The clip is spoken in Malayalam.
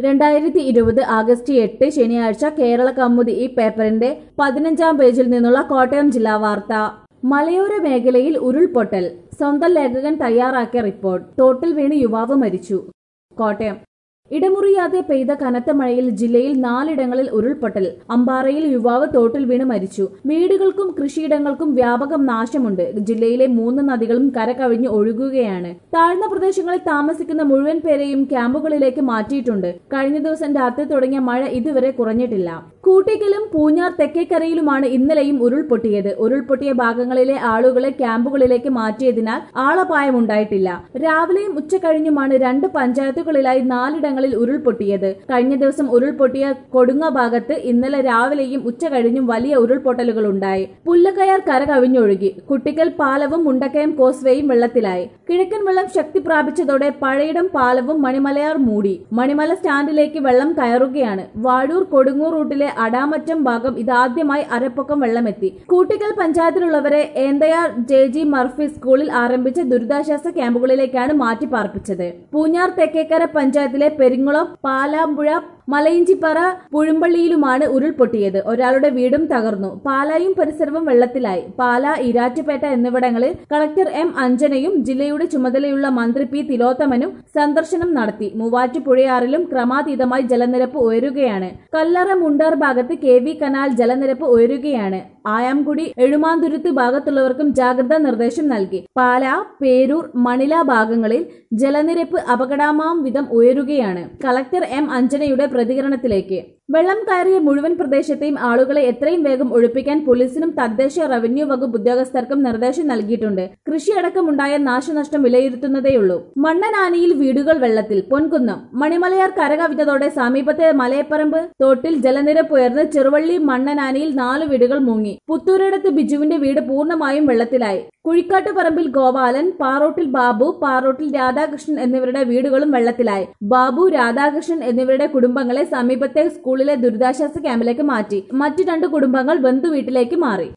രണ്ടായിരത്തി ഇരുപത് ആഗസ്റ്റ് എട്ട് ശനിയാഴ്ച കേരള കൗമുദി ഈ പേപ്പറിന്റെ പതിനഞ്ചാം പേജിൽ നിന്നുള്ള കോട്ടയം ജില്ലാ വാർത്ത മലയോര മേഖലയിൽ ഉരുൾപൊട്ടൽ സ്വന്തം ലേഖകൻ തയ്യാറാക്കിയ റിപ്പോർട്ട് തോട്ടിൽ വീണ് യുവാവ് മരിച്ചു കോട്ടയം ഇടമുറിയാതെ പെയ്ത കനത്ത മഴയിൽ ജില്ലയിൽ നാലിടങ്ങളിൽ ഉരുൾപൊട്ടൽ അമ്പാറയിൽ യുവാവ് തോട്ടിൽ വീണ് മരിച്ചു വീടുകൾക്കും കൃഷിയിടങ്ങൾക്കും വ്യാപകം നാശമുണ്ട് ജില്ലയിലെ മൂന്ന് നദികളും കരകവിഞ്ഞ് ഒഴുകുകയാണ് താഴ്ന്ന പ്രദേശങ്ങളിൽ താമസിക്കുന്ന മുഴുവൻ പേരെയും ക്യാമ്പുകളിലേക്ക് മാറ്റിയിട്ടുണ്ട് കഴിഞ്ഞ ദിവസം രാത്രി തുടങ്ങിയ മഴ ഇതുവരെ കുറഞ്ഞിട്ടില്ല കൂട്ടിക്കലും പൂഞ്ഞാർ തെക്കേക്കരയിലുമാണ് ഇന്നലെയും ഉരുൾപൊട്ടിയത് ഉരുൾപൊട്ടിയ ഭാഗങ്ങളിലെ ആളുകളെ ക്യാമ്പുകളിലേക്ക് മാറ്റിയതിനാൽ ആളപായമുണ്ടായിട്ടില്ല രാവിലെയും ഉച്ചകഴിഞ്ഞുമാണ് രണ്ട് പഞ്ചായത്തുകളിലായി നാലിടങ്ങളിൽ ഉരുൾപൊട്ടിയത് കഴിഞ്ഞ ദിവസം ഉരുൾപൊട്ടിയ കൊടുങ്ങ ഭാഗത്ത് ഇന്നലെ രാവിലെയും ഉച്ചകഴിഞ്ഞും വലിയ ഉരുൾപൊട്ടലുകൾ ഉണ്ടായി പുല്ലക്കയർ കര കവിഞ്ഞൊഴുകി കുട്ടിക്കൽ പാലവും മുണ്ടക്കയം കോസ്വേയും വെള്ളത്തിലായി കിഴക്കൻ വെള്ളം ശക്തി പ്രാപിച്ചതോടെ പഴയിടം പാലവും മണിമലയാർ മൂടി മണിമല സ്റ്റാൻഡിലേക്ക് വെള്ളം കയറുകയാണ് വാഴൂർ കൊടുങ്ങൂർ റൂട്ടിലെ അടാമറ്റം ഭാഗം ഇതാദ്യമായി അരപ്പൊക്കം വെള്ളമെത്തി കൂട്ടിക്കൽ പഞ്ചായത്തിലുള്ളവരെ ഏന്തയാർ ജെ ജി മർഫി സ്കൂളിൽ ആരംഭിച്ച ദുരിതാശ്വാസ ക്യാമ്പുകളിലേക്കാണ് മാറ്റി പാർപ്പിച്ചത് പൂഞ്ഞാർ തെക്കേക്കര പഞ്ചായത്തിലെ പെരിങ്ങുളം പാലാമ്പുഴ മലയിഞ്ചിപ്പറ പുഴുമ്പള്ളിയിലുമാണ് ഉരുൾപൊട്ടിയത് ഒരാളുടെ വീടും തകർന്നു പാലായും പരിസരവും വെള്ളത്തിലായി പാല ഇരാറ്റുപേട്ട എന്നിവിടങ്ങളിൽ കളക്ടർ എം അഞ്ജനയും ജില്ലയുടെ ചുമതലയുള്ള മന്ത്രി പി തിലോത്തമനും സന്ദർശനം നടത്തി മൂവാറ്റുപുഴയാറിലും ക്രമാതീതമായി ജലനിരപ്പ് ഉയരുകയാണ് കല്ലറ മുണ്ടാർ ഭാഗത്ത് കെ വി കനാൽ ജലനിരപ്പ് ഉയരുകയാണ് ആയാംകുടി എഴുമാന്തുരുത്ത് ഭാഗത്തുള്ളവർക്കും ജാഗ്രതാ നിർദ്ദേശം നൽകി പാല പേരൂർ മണില ഭാഗങ്ങളിൽ ജലനിരപ്പ് അപകടമാം വിധം ഉയരുകയാണ് കളക്ടർ എം അഞ്ജനയുടെ പ്രതികരണത്തിലേക്ക് വെള്ളം കയറിയ മുഴുവൻ പ്രദേശത്തെയും ആളുകളെ എത്രയും വേഗം ഒഴിപ്പിക്കാൻ പോലീസിനും തദ്ദേശ റവന്യൂ വകുപ്പ് ഉദ്യോഗസ്ഥർക്കും നിർദ്ദേശം നൽകിയിട്ടുണ്ട് കൃഷിയടക്കമുണ്ടായ നാശനഷ്ടം വിലയിരുത്തുന്നതേയുള്ളൂ മണ്ണനാനിയിൽ വീടുകൾ വെള്ളത്തിൽ പൊൻകുന്നം മണിമലയാർ കരകവിഞ്ഞതോടെ സമീപത്തെ മലയപ്പറമ്പ് തോട്ടിൽ ജലനിരപ്പ് ഉയർന്ന് ചെറുവള്ളി മണ്ണനാനിയിൽ നാല് വീടുകൾ മുങ്ങി പുത്തൂരിടത്ത് ബിജുവിന്റെ വീട് പൂർണ്ണമായും വെള്ളത്തിലായി കുഴിക്കാട്ടുപറമ്പിൽ ഗോപാലൻ പാറോട്ടിൽ ബാബു പാറോട്ടിൽ രാധാകൃഷ്ണൻ എന്നിവരുടെ വീടുകളും വെള്ളത്തിലായി ബാബു രാധാകൃഷ്ണൻ എന്നിവരുടെ കുടുംബങ്ങളെ സമീപത്തെ സ്കൂളിലെ ദുരിതാശ്വാസ ക്യാമ്പിലേക്ക് മാറ്റി മറ്റു രണ്ട് കുടുംബങ്ങൾ ബന്ധുവീട്ടിലേക്ക് മാറി